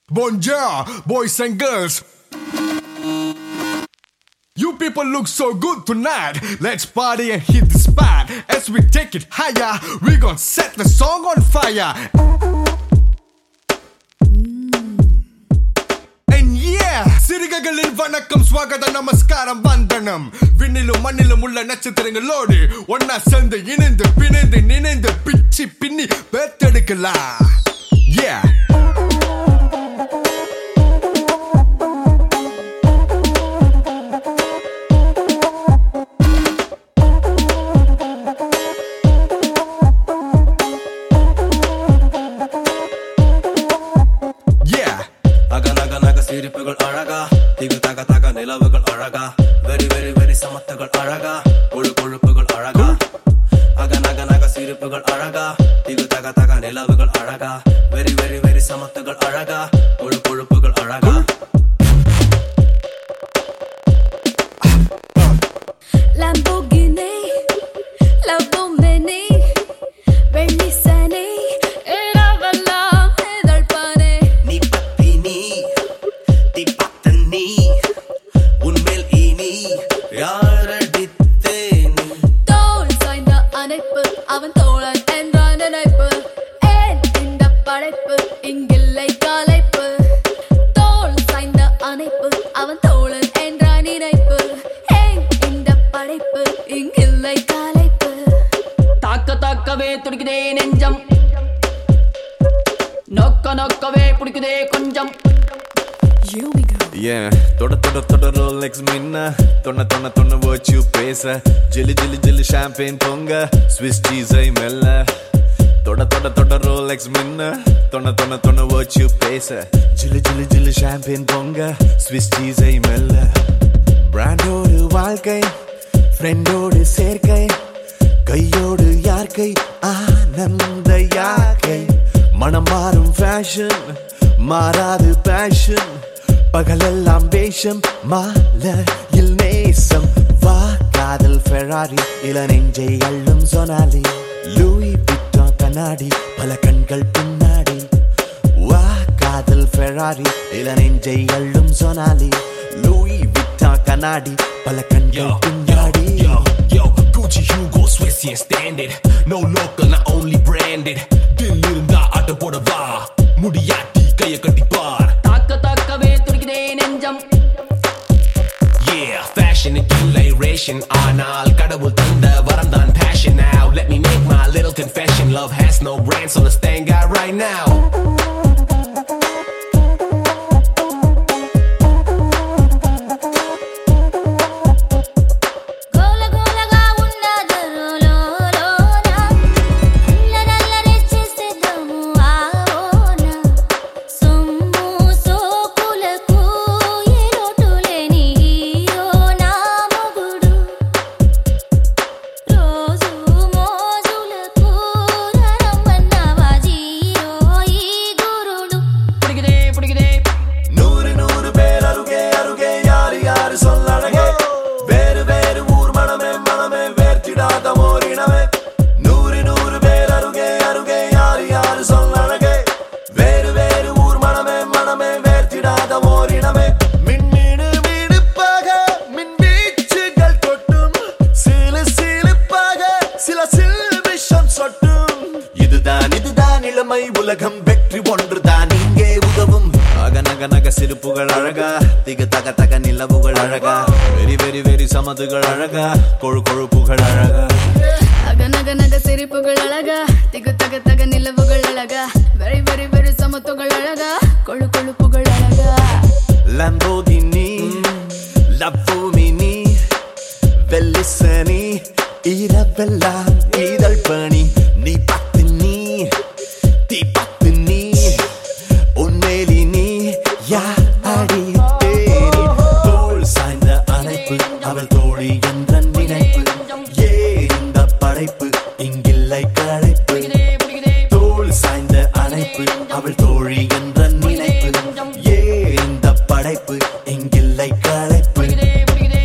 Bonjour, boys and girls. You people look so good tonight. Let's party and hit the spot. As we take it higher, we gon' set the song on fire. And yeah, சிறுகைகளில் வணக்கம் ஸ்வாகத நமஸ்காரம் வந்தனம் விண்ணிலும் மண்ணிலும் உள்ள நட்சத்திரங்களோடு ஒன்னா சேர்ந்து இணைந்து பிணைந்து நினைந்து பிச்சி பின்னி பேத்தெடுக்கலாம் Yeah. Yeah. அகநக நக சிரிப்புகள் அழகா திகு தக தக நிலவுகள் அழகா வெரி வெரி வெரி சமத்துகள் அழகா கொழு கொழுப்புகள் அழகா அகநக நக சிரிப்புகள் அழகா திகு தக தக நிலவுகள் அழகா வெரி வெரி வெரி சமத்துகள் அழகா கொழு கொழுப்புகள் அழகா Lamborghini, Lamborghini, வெள்ளிசனி, இரவெல்லாம் இதழ்பானே. நீ பத்தி நீ தீ பத்த நீ உன்மேல் இனி யாரடித்தேன் தோள் சாய்ந்த அணைப்பு, அவன் தோழன் என்ற நினைப்பு. ஏன் இந்த படைப்பு, இங்கில்லை களைப்பு. தோள் சாய்ந்த அணைப்பு, அவன் தோழன் என்ற நினைப்பு. ஏன் இந்த படைப்பு, இங்கில்லை களைப்பு தாக்க தாக்கவே துடிக்குதே நெஞ்சம் நோக்க நோக்கவே பிடிக்குதே கொஞ்சம் Here we go. Yeah, தொட தொட தொட ரோலெக்ஸ் மின்ன தொண்ண தொண்ண தொண்ண வச்சு பேச ஜிலி ஜிலி ஜிலி ஷாம்பேன் பொங்க ஸ்விஸ் சீஸை மெல்ல தொட தொட தொட ரோலெக்ஸ் மின்ன தொண்ண தொண்ண தொண்ண வச்சு பேச ஜிலி ஜிலி ஜிலி ஷாம்பேன் பொங்க ஸ்விஸ் சீஸை மெல்ல பிராண்டோடு வாழ்க்கை ஃப்ரெண்டோடு சேர்க்கை கையோடு யார்கை ஆனந்த யாக்கை மனம் மாறும் ஃபேஷன் மாறாது பேஷன் பகலெல்லாம் வேஷம் மாலையில் நேசம் வா காதல் ஃபெராரி இள நெஞ்சை அள்ளும் சொனாலி லூயி பிட்டா கண்ணாடி பல கண்கள் பின்னாடி வா காதல் ஃபெராரி இள நெஞ்சை அள்ளும் சொனாலி லூயி விட்டா கண்ணாடி பல கண்கள் பின்னாடி Yo, yo, Gucci, Hugo, Swiss, yeah, standard. No local, not only branded. தில் இருந்தா ஆட்ட போட வா முடியாட்டி கைய கட்டி பார் தாக்க தாக்கவே துடிக்குதே நெஞ்சம் Yeah, fashion இல்லை ration ஆனால் கடவுள் தந்த வரம் தான் passion now Let me make my little confession Love has no brand so let's thank God right now గోల గోలగా ఉన్నది రోలోలోన నల్లనల్లరి చేసేద్దాము ఆవోన సొమ్ము సోకులకు ఏ లోటు లేని హీరో నా మొగుడు రోజు మోజులకు రమ్మన్నవా జీరో ఈ గురుడు பிடிக்குதே பிடிக்குதே நூறு நூறு பேர் அருகே அருகே யாரு யாரு சொல்லழகே வேறு வேறு ஊர் மனமே மனமே வேர்த்திடாத ஓரினமே நூறு நூறு பேர் அருகே அருகே யாரு யாரு சொல்லழகே வேறு வேறு ஊர் மனமே மனமே வேர்த்திடாத ஓரினமே மின்மீடு மீடுப்பாக மின் வீச்சுகள் கொட்டும் சிலு சிலுப்பாக சில சில் விஷம் சொட்டும் இதுதான் இதுதான் இளமை உலகம் வெற்றி ஒன்றுதான் இங்கே உதவும் அக நக நக சிரிப்புகள் அழகா திக தக தக நிலவுகள் அழகா வெரி வெரி வெரி சமதுகள் அழகா கொழு கொழுப்புகள் அழகா அக நக நக சிரிப்புகள் அழகா திகு தக தக நிலவுகள் அழகா வெரி வெரி வெரி சமத்துகள் அழகா கொழு கொழுப்புகள் அழகா Lamborghini லவ்வோமினி வெல்லிசனி இரவெல்லாம் இதழ் பணி நீ பத்து நீ தீ பத்து நீ உன்மேலி நீ யாடி தேனி தோள் சாய்ந்த அணைப்பு அவள் தோழி என்ற நினைப்பு ஏ இந்த படைப்பு இங்கில்லை களைப்பு பிடிக்குதே பிடிக்குதே தோள் சாய்ந்த அணைப்பு அவள் தோழி என்ற நினைப்பு ஏ இந்த படைப்பு இங்கில்லை களைப்பு பிடிக்குதே பிடிக்குதே